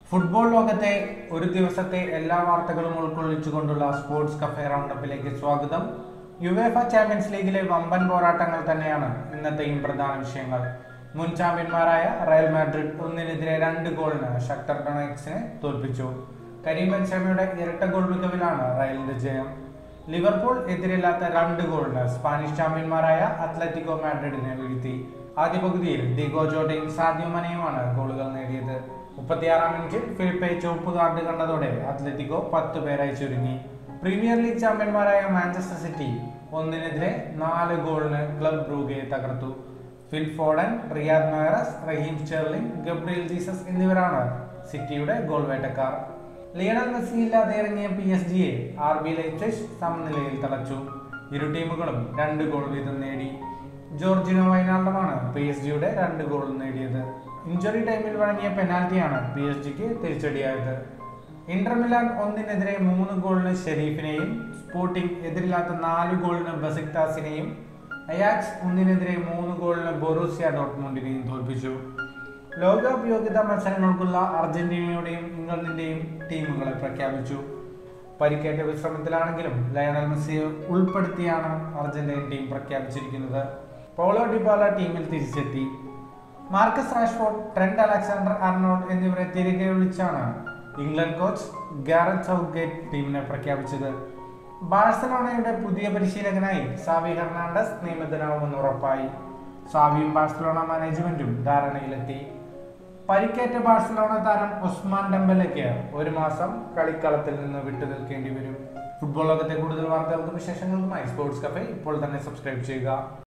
football ലോകത്തെ ഒരു ദിവസത്തെ എല്ലാ വാർത്തകളും ഉൾക്കൊള്ളിച്ചുകൊണ്ടുള്ള സ്പോർട്സ് കഫേ റൗണ്ടപ്പിലേക്ക് സ്വാഗതം യുവേഫ ചാമ്പ്യൻസ് ലീഗിലെ വമ്പൻ പോരാട്ടങ്ങൾ തന്നെയാണ് ഇന്നത്തെയും പ്രധാന വിഷയങ്ങൾ മുൻ ചാമ്പ്യന്മാരായ റയൽ മാഡ്രിഡ് ഒന്നിനെതിരെ രണ്ട് ഗോളിന് ഷക്ടർ ഡൊണക്സിനെ തോൽപ്പിച്ചു കരീം ബെൻസമയുടെ ഇരട്ട ഗോൾ മികവിലാണ് റയലിന്റെ ജയം ലിവർപൂൾ എതിരില്ലാത്ത രണ്ട് ഗോളിന് സ്പാനിഷ് ചാമ്പ്യന്മാരായ അത്ലറ്റിക്കോ മാഡ്രിഡിനെ വീഴ്ത്തി ആദ്യ പകുതിയിൽ ദിഗോ ജോട്ടയും സാദ്യോ മനയുമാണ് ഗോളുകൾ നേടിയത് മുപ്പത്തിയാറാം മിനിറ്റിൽ ഫിലിപ്പെ ചുവപ്പ് കാർഡ് കണ്ടതോടെ അത്ലറ്റിക്കോ പത്ത് പേരായി ചുരുങ്ങി പ്രീമിയർ ലീഗ് ചാമ്പ്യന്മാരായ മാഞ്ചസ്റ്റർ സിറ്റി ഒന്നിനെതിരെ നാല് ഗോളിന് ക്ലബ് ബ്രൂഗയെ തകർത്തു Phil Foden Riyad Mahrez Raheem Sterling Gabriel Jesus എന്നിവരാണ് സിറ്റിയുടെ ഗോൾ വേട്ടക്കാർ ലിയണൽ മെസ്സി ഇല്ലാതെ ഇറങ്ങിയ പി എസ് ജിയെ ആർ ബി ലൈപ്സിഷ് സമനിലയിൽ തളച്ചു ഇരു ടീമുകളും രണ്ട് ഗോൾ വീതം നേടി ജോർജിനോ വൈനാൾഡമാണ് പി എസ് ജിയുടെ രണ്ട് ഗോൾ നേടിയത് ഇഞ്ചുറി ടൈമിൽ വഴങ്ങിയ പെനാൽറ്റിയാണ് പി എസ് ജിക്ക് തിരിച്ചടിയായത് ഇന്റർ മിലാൻ ഒന്നിനെതിരെ മൂന്ന് ഗോളിന് ഷെരീഫിനെയും സ്പോർട്ടിംഗ് എതിരില്ലാത്ത നാല് ഗോളിന് ബസിക്താസിനെയും അയാക്സ് ഒന്നിനെതിരെ മൂന്ന് ഗോളിന് ബൊറൂസിയ ഡോട്ട്മുണ്ടിനെയും തോൽപ്പിച്ചു ലോകകപ്പ് യോഗ്യതാ മത്സരങ്ങൾക്കുള്ള അർജന്റീനയുടെയും ഇംഗ്ലണ്ടിന്റെയും ടീമുകളെ പ്രഖ്യാപിച്ചു പരിക്കേറ്റ വിശ്രമത്തിലാണെങ്കിലും ലയണൽ മെസ്സിയെ ഉൾപ്പെടുത്തിയാണ് അർജന്റീൻ ടീം പ്രഖ്യാപിച്ചിരിക്കുന്നത് പോളോ ഡിബാല ടീമിൽ തിരിച്ചെത്തി Marcus Rashford Trent Alexander Arnold എന്നിവരെ തിരികെ വിളിച്ചാണ് ഇംഗ്ലണ്ട് കോച്ച് ഗാരറ്റ് സൗത്ത്ഗേറ്റ് ടീമിനെ പ്രഖ്യാപിച്ചത് ബാഴ്സലോണയുടെ പുതിയ പരിശീലകനായി സാവി ഹെർണാണ്ടസ് നിയമിതനാവുമെന്ന് ഉറപ്പായി സാവിയും ബാഴ്സലോണ മാനേജ്മെന്റും ധാരണയിലെത്തി പരിക്കേറ്റ ബാഴ്സലോണ താരം ഉസ്മാൻ ഡെമ്പലയ്ക്ക് ഒരു മാസം കളിക്കളത്തിൽ നിന്ന് വിട്ടുനിൽക്കേണ്ടി വരും ഫുട്ബോൾ ലോകത്തെ കൂടുതൽ വാർത്തകൾക്കും വിശേഷങ്ങൾക്കുമായി സ്പോർട്സ് കഫേ ഇപ്പോൾ തന്നെ സബ്സ്ക്രൈബ് ചെയ്യുക